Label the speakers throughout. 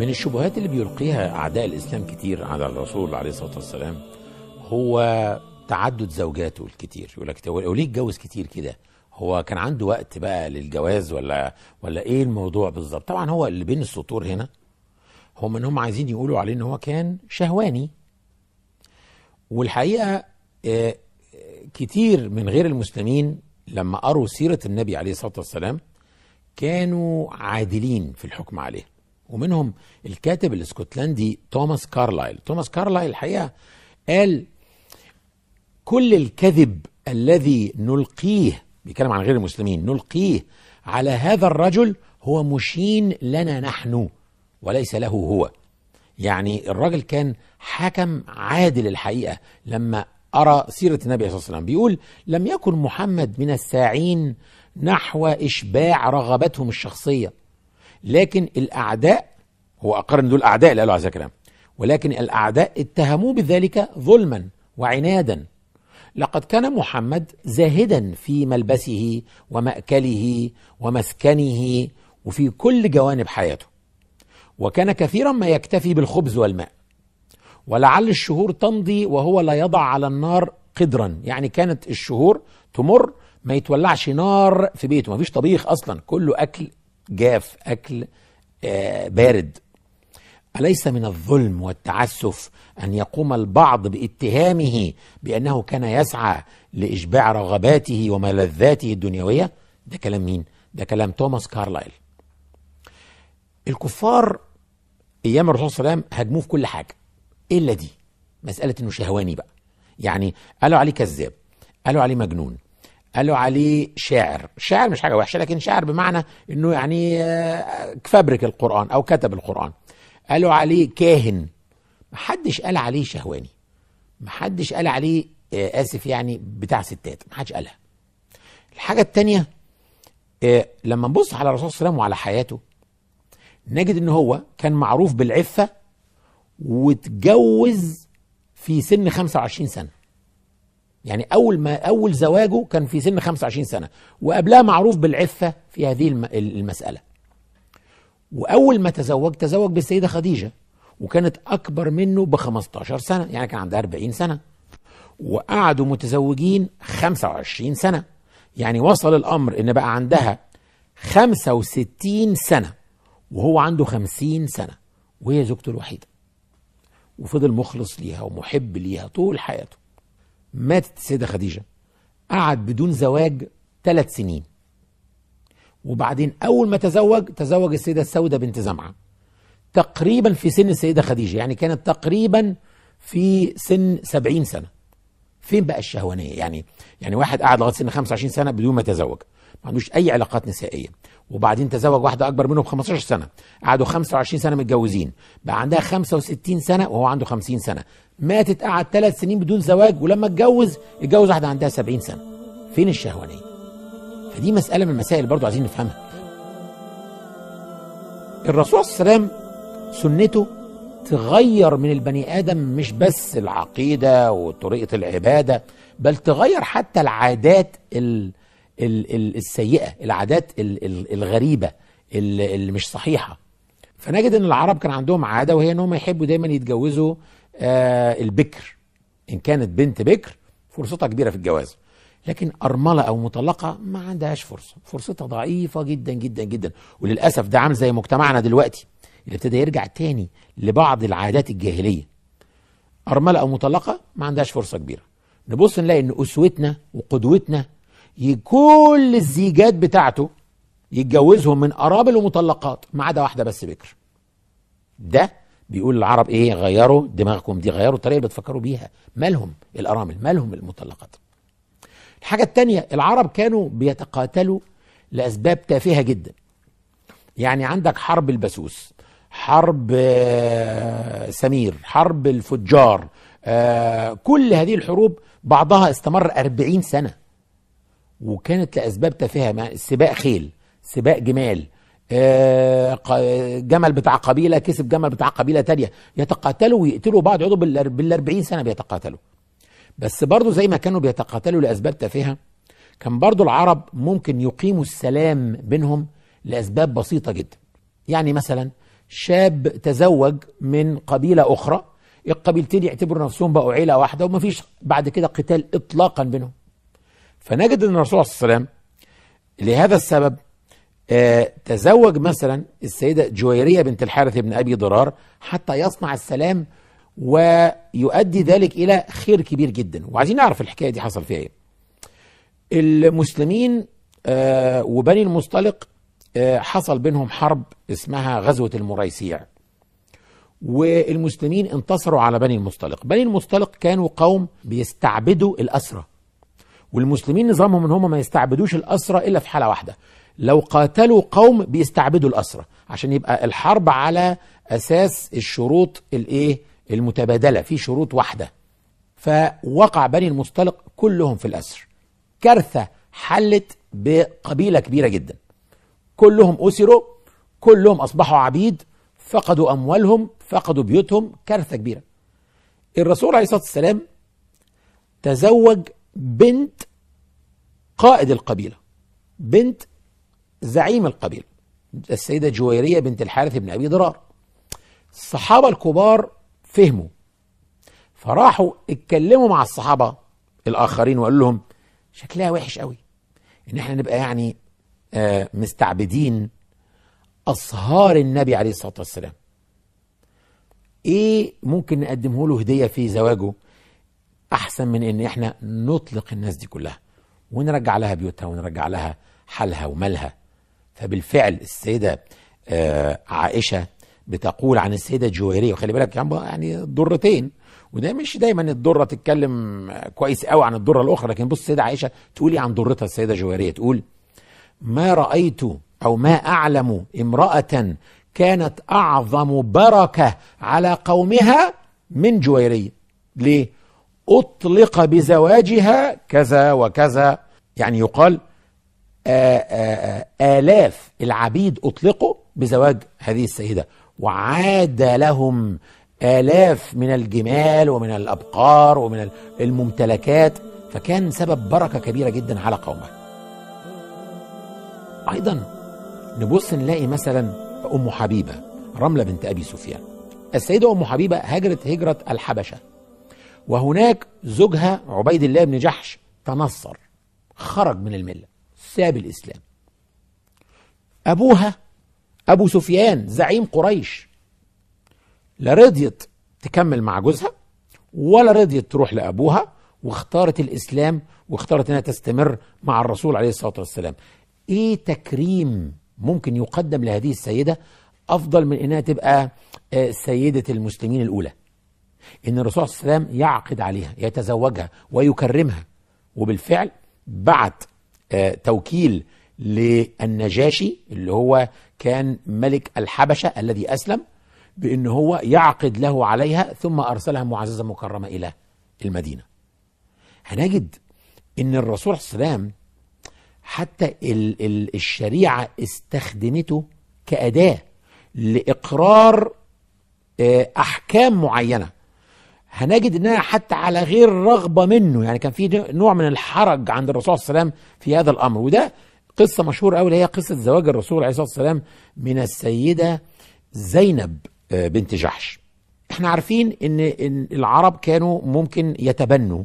Speaker 1: من الشبهات اللي بيلقيها اعداء الاسلام كتير على الرسول عليه الصلاه والسلام هو تعدد زوجاته الكتير يقول لك هو ليه اتجوز كتير كده هو كان عنده وقت بقى للجواز ولا ولا ايه الموضوع بالظبط طبعا هو اللي بين السطور هنا هم ان هم عايزين يقولوا عليه ان هو كان شهواني والحقيقه آه، كتير من غير المسلمين لما قروا سيره النبي عليه الصلاه والسلام كانوا عادلين في الحكم عليه ومنهم الكاتب الاسكتلندي توماس كارلايل توماس كارلايل الحقيقه قال كل الكذب الذي نلقيه بيتكلم عن غير المسلمين نلقيه على هذا الرجل هو مشين لنا نحن وليس له هو يعني الراجل كان حكم عادل الحقيقه لما ارى سيره النبي صلى الله عليه وسلم بيقول لم يكن محمد من الساعين نحو اشباع رغبتهم الشخصيه لكن الاعداء هو اقر ان دول اعداء اللي قالوا هذا الكلام ولكن الاعداء اتهموه بذلك ظلما وعنادا لقد كان محمد زاهدا في ملبسه وماكله ومسكنه وفي كل جوانب حياته وكان كثيرا ما يكتفي بالخبز والماء ولعل الشهور تمضي وهو لا يضع على النار قدرا يعني كانت الشهور تمر ما يتولعش نار في بيته ما فيش طبيخ اصلا كله اكل جاف اكل آه بارد أليس من الظلم والتعسف أن يقوم البعض باتهامه بأنه كان يسعى لإشباع رغباته وملذاته الدنيوية؟ ده كلام مين؟ ده كلام توماس كارلايل. الكفار أيام الرسول صلى الله عليه وسلم هاجموه في كل حاجة إلا دي مسألة إنه شهواني بقى. يعني قالوا عليه كذاب، قالوا عليه مجنون، قالوا عليه شاعر شاعر مش حاجة وحشة لكن شاعر بمعنى إنه يعني فبرك القرآن أو كتب القرآن. قالوا عليه كاهن محدش قال عليه شهواني محدش قال عليه آه اسف يعني بتاع ستات محدش قالها الحاجة التانية آه لما نبص على الرسول صلى الله عليه وسلم وعلى حياته نجد ان هو كان معروف بالعفة واتجوز في سن 25 سنة يعني اول ما اول زواجه كان في سن 25 سنة وقبلها معروف بالعفة في هذه المسألة واول ما تزوج تزوج بالسيده خديجه وكانت اكبر منه ب 15 سنه يعني كان عندها 40 سنه وقعدوا متزوجين 25 سنه يعني وصل الامر ان بقى عندها 65 سنه وهو عنده 50 سنه وهي زوجته الوحيده وفضل مخلص ليها ومحب ليها طول حياته ماتت السيده خديجه قعد بدون زواج ثلاث سنين وبعدين اول ما تزوج تزوج السيده السوداء بنت زمعه تقريبا في سن السيده خديجه يعني كانت تقريبا في سن 70 سنه فين بقى الشهوانيه يعني يعني واحد قعد لغايه سن 25 سنه بدون ما يتزوج ما عندوش اي علاقات نسائيه وبعدين تزوج واحده اكبر منه ب 15 سنه قعدوا 25 سنه متجوزين بقى عندها 65 سنه وهو عنده 50 سنه ماتت قعد ثلاث سنين بدون زواج ولما اتجوز اتجوز واحده عندها 70 سنه فين الشهوانيه فدي مسألة من المسائل برضو عايزين نفهمها الرسول صلى الله عليه وسلم سنته تغير من البني آدم مش بس العقيدة وطريقة العبادة بل تغير حتى العادات ال ال ال السيئة العادات ال ال الغريبة اللي مش صحيحة فنجد ان العرب كان عندهم عادة وهي انهم يحبوا دايما يتجوزوا آه البكر ان كانت بنت بكر فرصتها كبيرة في الجواز لكن أرملة أو مطلقة ما عندهاش فرصة فرصتها ضعيفة جدا جدا جدا وللأسف ده عامل زي مجتمعنا دلوقتي اللي ابتدى يرجع تاني لبعض العادات الجاهلية أرملة أو مطلقة ما عندهاش فرصة كبيرة نبص نلاقي إن أسوتنا وقدوتنا كل الزيجات بتاعته يتجوزهم من أرامل ومطلقات ما عدا واحدة بس بكر ده بيقول العرب ايه غيروا دماغكم دي غيروا الطريقه اللي بتفكروا بيها مالهم الارامل مالهم المطلقات الحاجة التانية العرب كانوا بيتقاتلوا لأسباب تافهة جدا يعني عندك حرب البسوس حرب سمير حرب الفجار كل هذه الحروب بعضها استمر أربعين سنة وكانت لأسباب تافهة سباق خيل سباق جمال جمل بتاع قبيلة كسب جمل بتاع قبيلة تانية يتقاتلوا ويقتلوا بعض يقعدوا بالأربعين سنة بيتقاتلوا بس برضو زي ما كانوا بيتقاتلوا لأسباب تافهة كان برضو العرب ممكن يقيموا السلام بينهم لأسباب بسيطة جدا يعني مثلا شاب تزوج من قبيلة أخرى القبيلتين يعتبروا نفسهم بقوا عيلة واحدة ومفيش بعد كده قتال إطلاقا بينهم فنجد أن الرسول صلى الله عليه وسلم لهذا السبب آه تزوج مثلا السيدة جويرية بنت الحارث بن أبي ضرار حتى يصنع السلام ويؤدي ذلك إلى خير كبير جدا وعايزين نعرف الحكاية دي حصل فيها إيه المسلمين آه وبني المصطلق آه حصل بينهم حرب اسمها غزوة المريسيع والمسلمين انتصروا على بني المصطلق بني المصطلق كانوا قوم بيستعبدوا الأسرة والمسلمين نظامهم ان هم ما يستعبدوش الأسرة إلا في حالة واحدة لو قاتلوا قوم بيستعبدوا الأسرة عشان يبقى الحرب على أساس الشروط الإيه المتبادلة في شروط واحدة فوقع بني المصطلق كلهم في الأسر كارثة حلت بقبيلة كبيرة جدا كلهم أسروا كلهم أصبحوا عبيد فقدوا أموالهم فقدوا بيوتهم كارثة كبيرة الرسول عليه الصلاة والسلام تزوج بنت قائد القبيلة بنت زعيم القبيلة السيدة جويرية بنت الحارث بن أبي ضرار الصحابة الكبار فهموا فراحوا اتكلموا مع الصحابة الآخرين وقالوا لهم شكلها وحش قوي ان احنا نبقى يعني آه مستعبدين أصهار النبي عليه الصلاة والسلام ايه ممكن نقدمه له هدية في زواجه احسن من ان احنا نطلق الناس دي كلها ونرجع لها بيوتها ونرجع لها حالها ومالها فبالفعل السيدة آه عائشة بتقول عن السيدة جويرية وخلي بالك يعني ضرتين وده مش دايما الضرة تتكلم كويس قوي عن الضرة الأخرى لكن بص السيدة عائشة تقولي عن ضرتها السيدة جويرية تقول ما رأيت أو ما أعلم امرأة كانت أعظم بركة على قومها من جويرية ليه؟ أطلق بزواجها كذا وكذا يعني يقال آآ آآ آلاف العبيد أطلقوا بزواج هذه السيدة وعاد لهم آلاف من الجمال ومن الأبقار ومن الممتلكات فكان سبب بركة كبيرة جدا على قومه أيضا نبص نلاقي مثلا أم حبيبة رملة بنت أبي سفيان السيدة أم حبيبة هاجرت هجرة الحبشة وهناك زوجها عبيد الله بن جحش تنصر خرج من الملة ساب الإسلام أبوها أبو سفيان زعيم قريش لا رضيت تكمل مع جوزها ولا رضيت تروح لأبوها واختارت الإسلام واختارت أنها تستمر مع الرسول عليه الصلاة والسلام إيه تكريم ممكن يقدم لهذه السيدة أفضل من أنها تبقى سيدة المسلمين الأولى ان الرسول صلى الله عليه وسلم يعقد عليها يتزوجها ويكرمها وبالفعل بعت توكيل للنجاشي اللي هو كان ملك الحبشه الذي اسلم بان هو يعقد له عليها ثم ارسلها معززه مكرمه الى المدينه. هنجد ان الرسول صلى الله عليه وسلم حتى ال ال الشريعه استخدمته كاداه لاقرار احكام معينه هنجد انها حتى على غير رغبه منه يعني كان في نوع من الحرج عند الرسول صلى الله عليه وسلم في هذا الامر وده قصه مشهوره قوي اللي هي قصه زواج الرسول عليه الصلاه والسلام من السيده زينب بنت جحش احنا عارفين ان ان العرب كانوا ممكن يتبنوا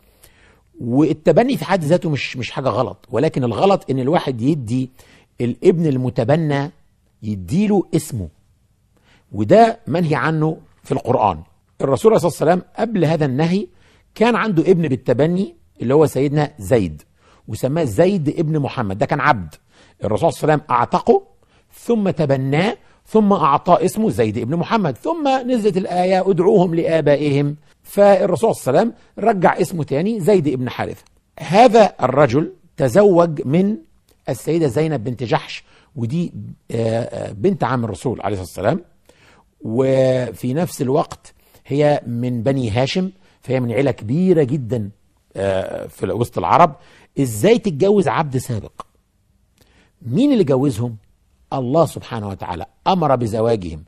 Speaker 1: والتبني في حد ذاته مش مش حاجه غلط ولكن الغلط ان الواحد يدي الابن المتبنى يديله اسمه وده منهي عنه في القرآن الرسول صلى الله عليه وسلم قبل هذا النهي كان عنده ابن بالتبني اللي هو سيدنا زيد وسماه زيد ابن محمد ده كان عبد الرسول صلى الله عليه وسلم اعتقه ثم تبناه ثم اعطاه اسمه زيد ابن محمد ثم نزلت الايه ادعوهم لابائهم فالرسول صلى الله عليه وسلم رجع اسمه تاني زيد ابن حارثه هذا الرجل تزوج من السيده زينب بنت جحش ودي بنت عم الرسول عليه الصلاه والسلام وفي نفس الوقت هي من بني هاشم فهي من عيله كبيره جدا في وسط العرب ازاي تتجوز عبد سابق مين اللي جوزهم الله سبحانه وتعالى امر بزواجهم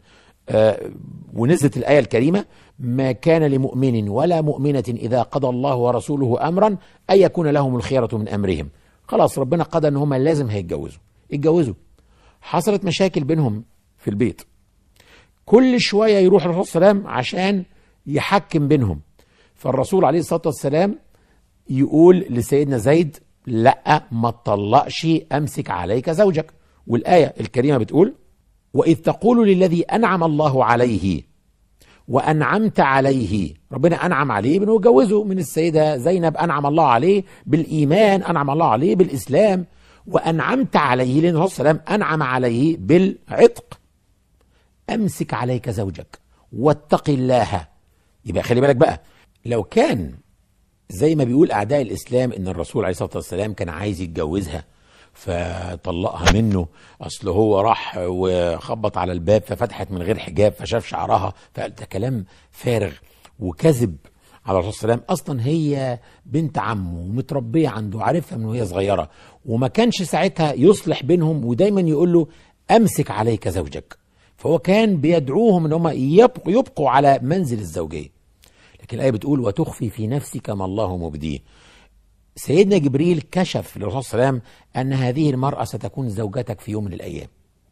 Speaker 1: ونزلت الايه الكريمه ما كان لمؤمن ولا مؤمنه اذا قضى الله ورسوله امرا ان يكون لهم الخيره من امرهم خلاص ربنا قضى ان هم لازم هيتجوزوا اتجوزوا حصلت مشاكل بينهم في البيت كل شويه يروح الرسول صلى الله عليه وسلم عشان يحكم بينهم فالرسول عليه الصلاه والسلام يقول لسيدنا زيد لا ما تطلقش امسك عليك زوجك والايه الكريمه بتقول واذ تقول للذي انعم الله عليه وانعمت عليه ربنا انعم عليه بانه جوزه من السيده زينب انعم الله عليه بالايمان انعم الله عليه بالاسلام وانعمت عليه لان الرسول صلى الله عليه وسلم انعم عليه بالعتق امسك عليك زوجك واتق الله يبقى خلي بالك بقى لو كان زي ما بيقول اعداء الاسلام ان الرسول عليه الصلاه والسلام كان عايز يتجوزها فطلقها منه اصل هو راح وخبط على الباب ففتحت من غير حجاب فشاف شعرها فقال ده كلام فارغ وكذب على الرسول صلى الله عليه وسلم اصلا هي بنت عمه ومتربيه عنده عارفها من وهي صغيره وما كانش ساعتها يصلح بينهم ودايما يقول له امسك عليك زوجك فهو كان بيدعوهم ان هم يبقوا, يبقوا على منزل الزوجيه لكن الايه بتقول وتخفي في نفسك ما الله مبديه سيدنا جبريل كشف للرسول صلى الله عليه وسلم ان هذه المراه ستكون زوجتك في يوم من الايام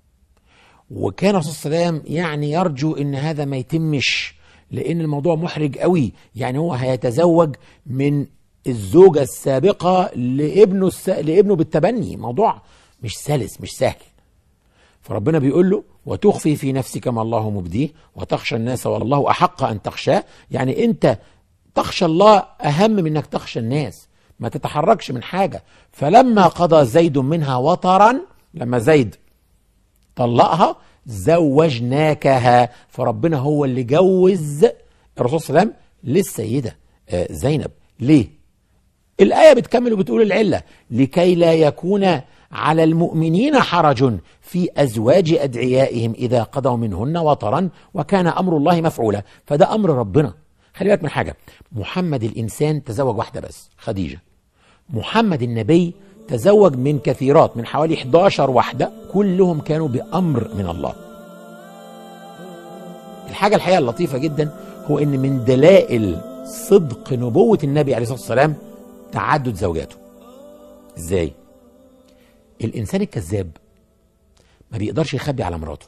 Speaker 1: وكان الرسول صلى الله عليه وسلم يعني يرجو ان هذا ما يتمش لان الموضوع محرج قوي يعني هو هيتزوج من الزوجه السابقه لابنه الس... لابنه بالتبني موضوع مش سلس مش سهل فربنا بيقول له وتخفي في نفسك ما الله مبديه وتخشى الناس والله احق ان تخشاه يعني انت تخشى الله اهم من انك تخشى الناس ما تتحركش من حاجه فلما قضى زيد منها وطرا لما زيد طلقها زوجناكها فربنا هو اللي جوز الرسول صلى الله عليه وسلم للسيده زينب ليه الايه بتكمل وبتقول العله لكي لا يكون على المؤمنين حرج في ازواج ادعيائهم اذا قضوا منهن وطرا وكان امر الله مفعولا فده امر ربنا خلي بالك من حاجه محمد الانسان تزوج واحده بس خديجه محمد النبي تزوج من كثيرات من حوالي 11 واحده كلهم كانوا بامر من الله الحاجه الحقيقه اللطيفه جدا هو ان من دلائل صدق نبوه النبي عليه الصلاه والسلام تعدد زوجاته ازاي الانسان الكذاب ما بيقدرش يخبي على مراته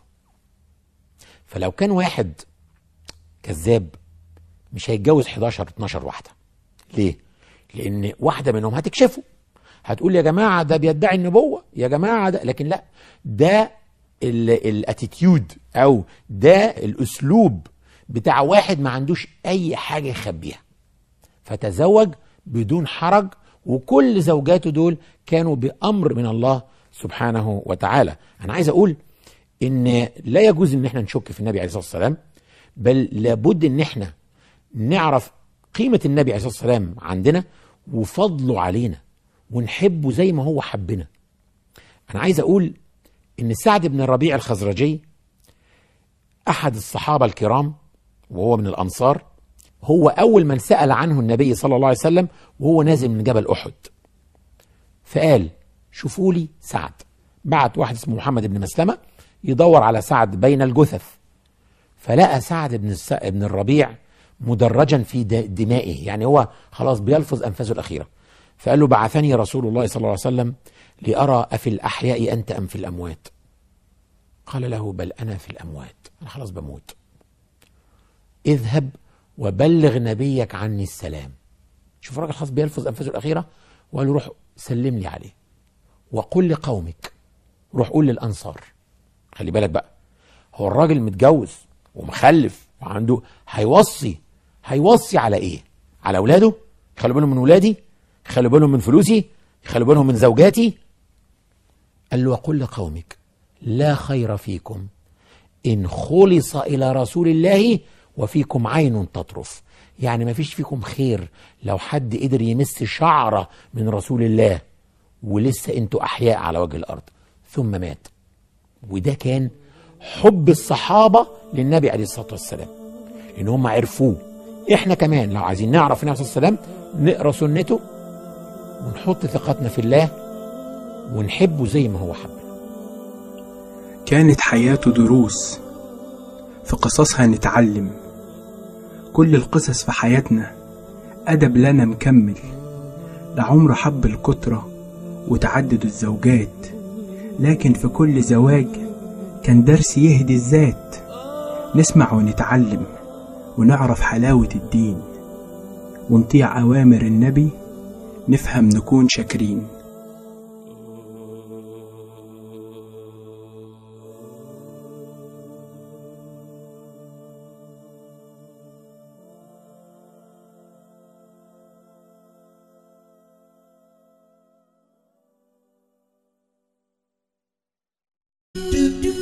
Speaker 1: فلو كان واحد كذاب مش هيتجوز 11 12 واحده ليه لان واحده منهم هتكشفه هتقول يا جماعه ده بيدعي النبوه يا جماعه ده لكن لا ده الاتيتيود او ده الاسلوب بتاع واحد ما عندوش اي حاجه يخبيها فتزوج بدون حرج وكل زوجاته دول كانوا بامر من الله سبحانه وتعالى انا عايز اقول ان لا يجوز ان احنا نشك في النبي عليه الصلاه والسلام بل لابد ان احنا نعرف قيمه النبي عليه الصلاه والسلام عندنا وفضله علينا ونحبه زي ما هو حبنا انا عايز اقول ان سعد بن الربيع الخزرجي احد الصحابه الكرام وهو من الانصار هو اول من سال عنه النبي صلى الله عليه وسلم وهو نازل من جبل احد فقال شوفوا لي سعد بعت واحد اسمه محمد بن مسلمه يدور على سعد بين الجثث فلقى سعد بن الس... بن الربيع مدرجا في دمائه يعني هو خلاص بيلفظ انفاسه الاخيره فقال له بعثني رسول الله صلى الله عليه وسلم لارى افي الاحياء انت ام في الاموات قال له بل انا في الاموات انا خلاص بموت اذهب وبلغ نبيك عني السلام شوف الراجل خلاص بيلفظ انفاسه الاخيره وقال له روح سلم لي عليه وقل لقومك روح قول للانصار خلي بالك بقى هو الراجل متجوز ومخلف وعنده هيوصي هيوصي على ايه على اولاده خلوا بالهم من ولادي خلوا بالهم من فلوسي خلوا بالهم من زوجاتي قال له وقل لقومك لا خير فيكم ان خلص الى رسول الله وفيكم عين تطرف يعني ما فيش فيكم خير لو حد قدر يمس شعرة من رسول الله ولسه انتوا احياء على وجه الارض ثم مات وده كان حب الصحابة للنبي عليه الصلاة والسلام لان هم عرفوه احنا كمان لو عايزين نعرف النبي صلى الله عليه وسلم نقرا سنته ونحط ثقتنا في الله ونحبه زي ما هو حبنا
Speaker 2: كانت حياته دروس في قصصها نتعلم كل القصص في حياتنا أدب لنا مكمل لعمر حب الكترة وتعدد الزوجات لكن في كل زواج كان درس يهدي الذات نسمع ونتعلم ونعرف حلاوة الدين ونطيع أوامر النبي نفهم نكون شاكرين
Speaker 3: do do